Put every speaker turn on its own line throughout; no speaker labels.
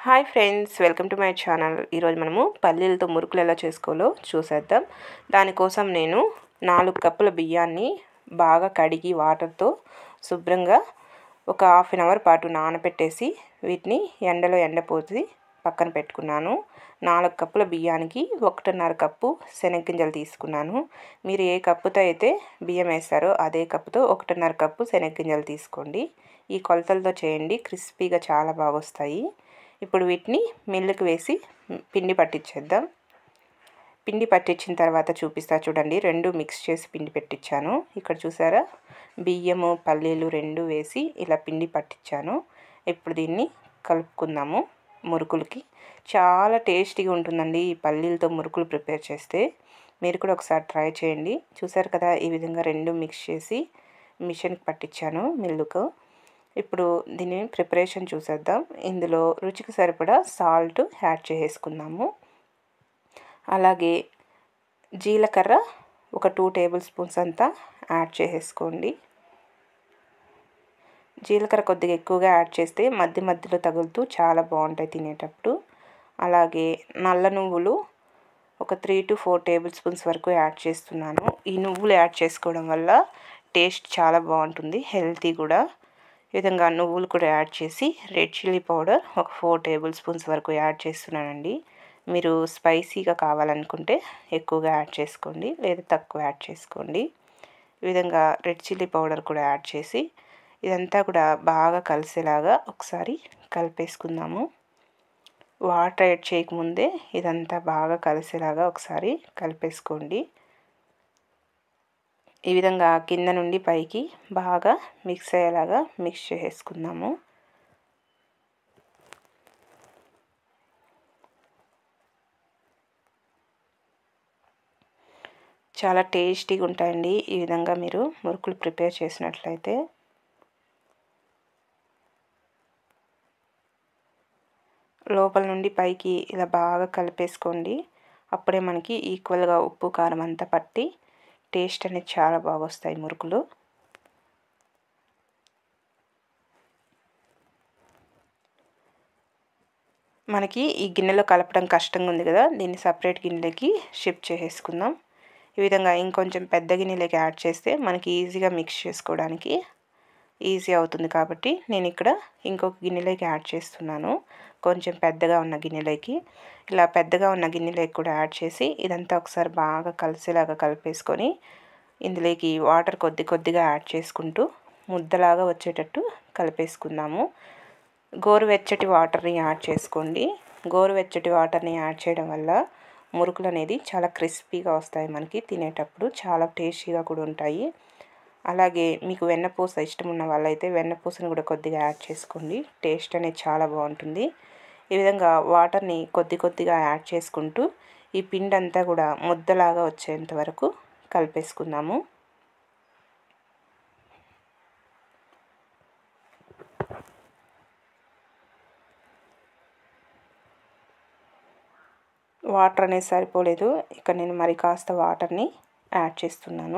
hi friends welcome to my channel ఈరోజు మనము పల్లీలతో మురుకులు ఎలా చేసుకోవాలో చూసేద్దాం దానికోసం నేను నాలుగు కప్పుల బియ్యాన్ని బాగా కడిగి వాటర్తో శుభ్రంగా ఒక హాఫ్ అన్ అవర్ పాటు నానబెట్టేసి వీటిని ఎండలో ఎండపోసి పక్కన పెట్టుకున్నాను నాలుగు కప్పుల బియ్యానికి ఒకటిన్నర కప్పు శనగగింజలు తీసుకున్నాను మీరు ఏ కప్పుతో అయితే బియ్యం వేస్తారో అదే కప్పుతో ఒకటిన్నర కప్పు శనగగింజలు తీసుకోండి ఈ కొలతలతో చేయండి క్రిస్పీగా చాలా బాగా వస్తాయి ఇప్పుడు వీటిని మిల్లుకి వేసి పిండి పట్టించేద్దాం పిండి పట్టించిన తర్వాత చూపిస్తా చూడండి రెండు మిక్స్ చేసి పిండి పెట్టించాను ఇక్కడ చూసారా బియ్యము పల్లీలు రెండు వేసి ఇలా పిండి పట్టించాను ఇప్పుడు దీన్ని కలుపుకుందాము మురుకులకి చాలా టేస్టీగా ఉంటుందండి ఈ పల్లీలతో మురుకులు ప్రిపేర్ చేస్తే మీరు కూడా ఒకసారి ట్రై చేయండి చూసారు కదా ఈ విధంగా రెండు మిక్స్ చేసి మిషన్కి పట్టించాను మిల్లుకు ఇప్పుడు దీని ప్రిపరేషన్ చూసేద్దాం ఇందులో రుచికి సరిపడా సాల్ట్ యాడ్ చేసుకుందాము అలాగే జీలకర్ర ఒక టూ టేబుల్ స్పూన్స్ అంతా యాడ్ చేసేసుకోండి జీలకర్ర కొద్దిగా ఎక్కువగా యాడ్ చేస్తే మధ్య మధ్యలో తగులుతూ చాలా బాగుంటాయి తినేటప్పుడు అలాగే నల్ల నువ్వులు ఒక three to four table spoons వరకు యాడ్ చేస్తున్నాను ఈ నువ్వులు యాడ్ చేసుకోవడం వల్ల టేస్ట్ చాలా బాగుంటుంది హెల్తీ కూడా ఈ విధంగా నువ్వులు కూడా యాడ్ చేసి రెడ్ చిల్లీ పౌడర్ ఒక ఫోర్ టేబుల్ స్పూన్స్ వరకు యాడ్ చేస్తున్నానండి మీరు స్పైసీగా కావాలనుకుంటే ఎక్కువగా యాడ్ చేసుకోండి లేదా తక్కువ యాడ్ చేసుకోండి ఈ విధంగా రెడ్ చిల్లీ పౌడర్ కూడా యాడ్ చేసి ఇదంతా కూడా బాగా కలిసేలాగా ఒకసారి కలిపేసుకుందాము వాటర్ యాడ్ చేయకముందే ఇదంతా బాగా కలిసేలాగా ఒకసారి కలిపేసుకోండి ఈ విధంగా కింద నుండి పైకి బాగా మిక్స్ అయ్యేలాగా మిక్స్ చేసుకుందాము చాలా టేస్టీగా ఉంటాయండి ఈ విధంగా మీరు మురుకులు ప్రిపేర్ చేసినట్లయితే లోపల నుండి పైకి ఇలా బాగా కలిపేసుకోండి అప్పుడే మనకి ఈక్వల్గా ఉప్పు కారం అంతా పట్టి టేస్ట్ అనేది చాలా బాగా వస్తాయి మురుకులు మనకి ఈ గిన్నెలో కలపడం కష్టంగా ఉంది కదా దీన్ని సపరేట్ గిన్నెలకి షిఫ్ట్ చేసేసుకుందాం ఈ విధంగా ఇంకొంచెం పెద్ద గిన్నెలకి యాడ్ చేస్తే మనకి ఈజీగా మిక్స్ చేసుకోవడానికి ఈజీ అవుతుంది కాబట్టి నేను ఇక్కడ ఇంకొక గిన్నెలోకి యాడ్ చేస్తున్నాను కొంచెం పెద్దగా ఉన్న గిన్నెలోకి ఇలా పెద్దగా ఉన్న గిన్నెలోకి కూడా యాడ్ చేసి ఇదంతా ఒకసారి బాగా కలిసేలాగా కలిపేసుకొని ఇందులోకి వాటర్ కొద్ది కొద్దిగా యాడ్ చేసుకుంటూ ముద్దలాగా వచ్చేటట్టు కలిపేసుకుందాము గోరువెచ్చటి వాటర్ని యాడ్ చేసుకోండి గోరువెచ్చటి వాటర్ని యాడ్ చేయడం వల్ల మురుకులు అనేది చాలా క్రిస్పీగా వస్తాయి మనకి తినేటప్పుడు చాలా టేస్టీగా కూడా ఉంటాయి అలాగే మీకు వెన్నపూస ఇష్టం ఉన్న వాళ్ళైతే వెన్నపూసను కూడా కొద్దిగా యాడ్ చేసుకోండి టేస్ట్ అనేది చాలా బాగుంటుంది ఈ విధంగా వాటర్ని కొద్ది కొద్దిగా యాడ్ చేసుకుంటూ ఈ పిండి అంతా కూడా ముద్దలాగా వచ్చేంత వరకు కలిపేసుకుందాము వాటర్ అనేది సరిపోలేదు ఇక్కడ నేను మరి కాస్త వాటర్ని యాడ్ చేస్తున్నాను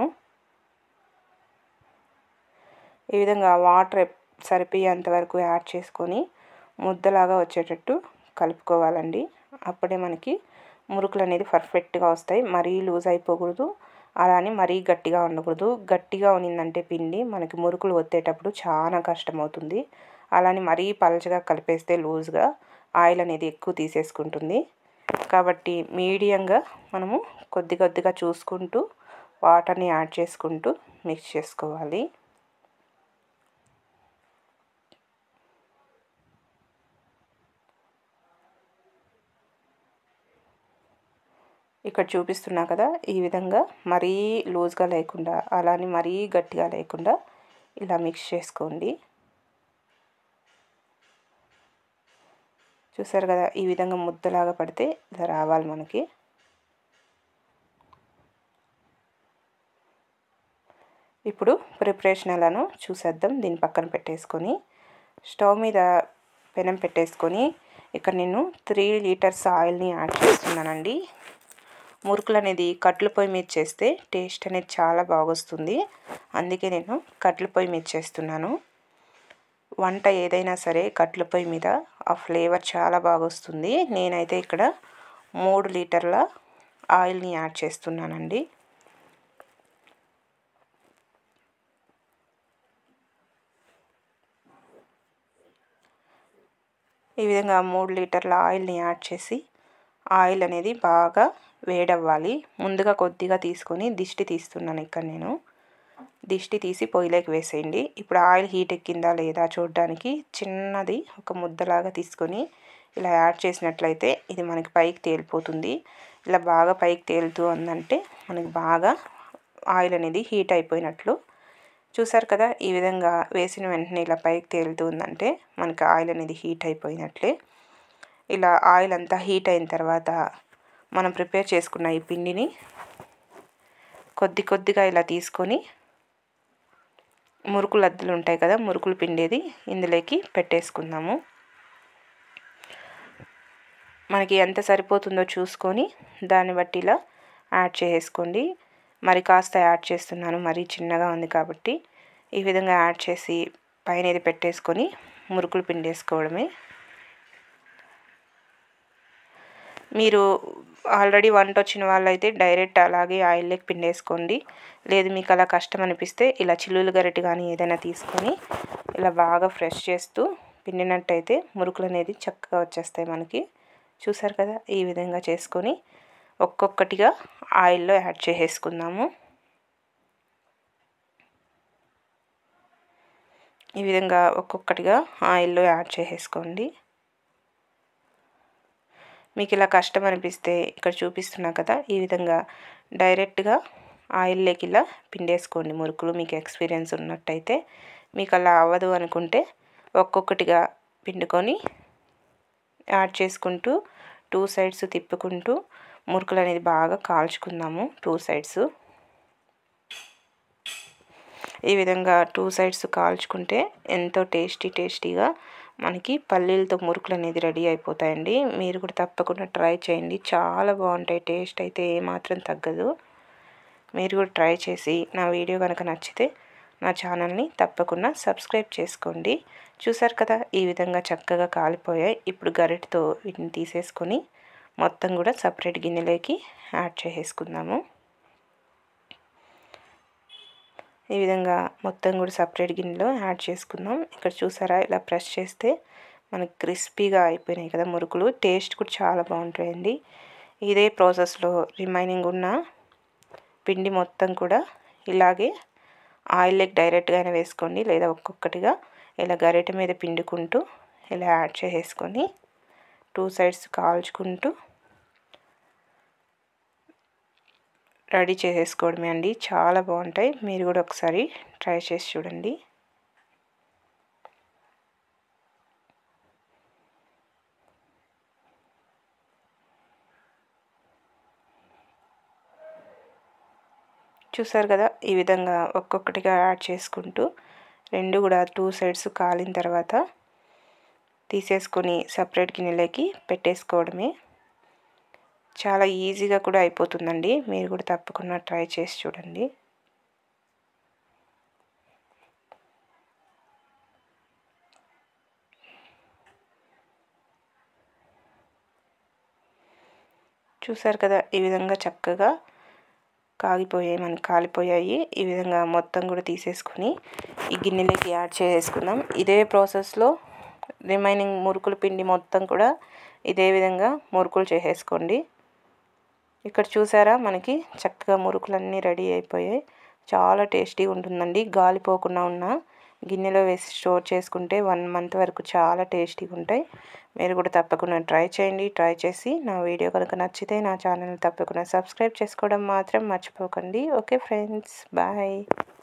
ఈ విధంగా వాటర్ సరిపోయేంత వరకు యాడ్ చేసుకొని ముద్దలాగా వచ్చేటట్టు కలుపుకోవాలండి అప్పుడే మనకి మురుకులు అనేది పర్ఫెక్ట్గా వస్తాయి మరీ లూజ్ అయిపోకూడదు అలానే మరీ గట్టిగా ఉండకూడదు గట్టిగా ఉన్నిందంటే పిండి మనకి మురుకులు వచ్చేటప్పుడు చాలా కష్టమవుతుంది అలానే మరీ పలచగా కలిపేస్తే లూజ్గా ఆయిల్ అనేది ఎక్కువ తీసేసుకుంటుంది కాబట్టి మీడియంగా మనము కొద్ది కొద్దిగా చూసుకుంటూ వాటర్ని యాడ్ చేసుకుంటూ మిక్స్ చేసుకోవాలి ఇక్కడ చూపిస్తున్నా కదా ఈ విధంగా మరీ లూజ్గా లేకుండా అలానే మరీ గట్టిగా లేకుండా ఇలా మిక్స్ చేసుకోండి చూసారు కదా ఈ విధంగా ముద్దలాగా పడితే ఇలా రావాలి మనకి ఇప్పుడు ప్రిపరేషన్ ఎలానో చూసేద్దాం దీన్ని పక్కన పెట్టేసుకొని స్టవ్ మీద పెనం పెట్టేసుకొని ఇక్కడ నేను త్రీ లీటర్స్ ఆయిల్ని యాడ్ చేస్తున్నానండి మురుకులు అనేది కట్ల పొయ్యి మీద చేస్తే టేస్ట్ అనేది చాలా బాగొస్తుంది అందుకే నేను కట్ల పొయ్యి మీద చేస్తున్నాను వంట ఏదైనా సరే కట్ల పొయ్యి మీద ఆ ఫ్లేవర్ చాలా బాగా వస్తుంది నేనైతే ఇక్కడ మూడు లీటర్ల ఆయిల్ని యాడ్ చేస్తున్నానండి ఈ విధంగా మూడు లీటర్ల ఆయిల్ని యాడ్ చేసి ఆయిల్ అనేది బాగా వేడవ్వాలి ముందుగా కొద్దిగా తీసుకొని దిష్టి తీస్తున్నాను ఇక్కడ నేను దిష్టి తీసి పొయ్యిలోకి వేసేయండి ఇప్పుడు ఆయిల్ హీట్ ఎక్కిందా లేదా చూడడానికి చిన్నది ఒక ముద్దలాగా తీసుకొని ఇలా యాడ్ చేసినట్లయితే ఇది మనకి పైకి తేలిపోతుంది ఇలా బాగా పైకి తేలుతూ ఉందంటే మనకి బాగా ఆయిల్ అనేది హీట్ అయిపోయినట్లు చూసారు కదా ఈ విధంగా వేసిన వెంటనే ఇలా పైకి తేలుతూ ఉందంటే మనకి ఆయిల్ అనేది హీట్ అయిపోయినట్లే ఇలా ఆయిల్ అంతా హీట్ అయిన తర్వాత మనం ప్రిపేర్ చేసుకున్న ఈ పిండిని కొద్ది కొద్దిగా ఇలా తీసుకొని మురుకులు అద్దులు ఉంటాయి కదా మురుకులు పిండేది ఇందులోకి పెట్టేసుకుందాము మనకి ఎంత సరిపోతుందో చూసుకొని దాన్ని బట్టి ఇలా యాడ్ చేసుకోండి మరి కాస్త యాడ్ చేస్తున్నాను మరీ చిన్నగా ఉంది కాబట్టి ఈ విధంగా యాడ్ చేసి పైన ఇది పెట్టేసుకొని మురుకులు పిండేసుకోవడమే మీరు ఆల్రెడీ వంట వచ్చిన వాళ్ళైతే డైరెక్ట్ అలాగే ఆయిల్లోకి పిండేసుకోండి లేదు మీకు అలా కష్టం అనిపిస్తే ఇలా చిల్లులు గరిటె కానీ ఏదైనా తీసుకొని ఇలా బాగా ఫ్రెష్ చేస్తూ పిండినట్టయితే మురుకులు అనేది చక్కగా వచ్చేస్తాయి మనకి చూసారు కదా ఈ విధంగా చేసుకొని ఒక్కొక్కటిగా ఆయిల్లో యాడ్ చేసేసుకుందాము ఈ విధంగా ఒక్కొక్కటిగా ఆయిల్లో యాడ్ చేసేసుకోండి మీకు ఇలా కష్టం అనిపిస్తే ఇక్కడ చూపిస్తున్నా కదా ఈ విధంగా డైరెక్ట్గా ఆయిల్లోకి ఇలా పిండేసుకోండి మురుకులు మీకు ఎక్స్పీరియన్స్ ఉన్నట్టయితే మీకు అలా అవ్వదు అనుకుంటే ఒక్కొక్కటిగా పిండుకొని యాడ్ చేసుకుంటూ టూ సైడ్స్ తిప్పుకుంటూ మురుకులు అనేది బాగా కాల్చుకుందాము టూ సైడ్స్ ఈ విధంగా టూ సైడ్స్ కాల్చుకుంటే ఎంతో టేస్టీ టేస్టీగా మనకి పల్లీలతో మురుకులు అనేది రెడీ అయిపోతాయండి మీరు కూడా తప్పకుండా ట్రై చేయండి చాలా బాగుంటాయి టేస్ట్ అయితే ఏమాత్రం తగ్గదు మీరు కూడా ట్రై చేసి నా వీడియో కనుక నచ్చితే నా ఛానల్ని తప్పకుండా సబ్స్క్రైబ్ చేసుకోండి చూసారు కదా ఈ విధంగా చక్కగా కాలిపోయాయి ఇప్పుడు గరిటతో వీటిని తీసేసుకొని మొత్తం కూడా సపరేట్ గిన్నెలోకి యాడ్ చేసేసుకుందాము ఈ విధంగా మొత్తం కూడా సపరేట్ గిన్నెలో యాడ్ చేసుకుందాం ఇక్కడ చూసారా ఇలా ప్రెస్ చేస్తే మనకి క్రిస్పీగా అయిపోయినాయి కదా మురుకులు టేస్ట్ కూడా చాలా బాగుంటాయండి ఇదే ప్రాసెస్లో రిమైనింగ్ ఉన్న పిండి మొత్తం కూడా ఇలాగే ఆయిల్లోకి డైరెక్ట్గా అయినా వేసుకోండి లేదా ఒక్కొక్కటిగా ఇలా గరిటె మీద పిండుకుంటూ ఇలా యాడ్ చేసేసుకొని టూ సైడ్స్ కాల్చుకుంటూ రెడీ చేసేసుకోవడమే అండి చాలా బాగుంటాయి మీరు కూడా ఒకసారి ట్రై చేసి చూడండి చూసారు కదా ఈ విధంగా ఒక్కొక్కటిగా యాడ్ చేసుకుంటూ రెండు కూడా టూ సైడ్స్ కాలిన తర్వాత తీసేసుకొని సపరేట్ గిన్నెలోకి పెట్టేసుకోవడమే చాలా ఈజీగా కూడా అయిపోతుందండి మీరు కూడా తప్పకుండా ట్రై చేసి చూడండి చూసారు కదా ఈ విధంగా చక్కగా కాగిపోయాయి మనకి కాలిపోయాయి ఈ విధంగా మొత్తం కూడా తీసేసుకొని ఈ గిన్నెలోకి యాడ్ చేసుకుందాం ఇదే ప్రాసెస్లో రిమైనింగ్ మురుకుల పిండి మొత్తం కూడా ఇదే విధంగా మురుకులు చేసేసుకోండి ఇక్కడ చూసారా మనకి చక్కగా మురుకులన్నీ రెడీ అయిపోయాయి చాలా టేస్టీగా ఉంటుందండి గాలిపోకుండా ఉన్న గిన్నెలో వేసి స్టోర్ చేసుకుంటే వన్ మంత్ వరకు చాలా టేస్టీగా ఉంటాయి మీరు కూడా తప్పకుండా ట్రై చేయండి ట్రై చేసి నా వీడియో కనుక నచ్చితే నా ఛానల్ తప్పకుండా సబ్స్క్రైబ్ చేసుకోవడం మాత్రం మర్చిపోకండి ఓకే ఫ్రెండ్స్ బాయ్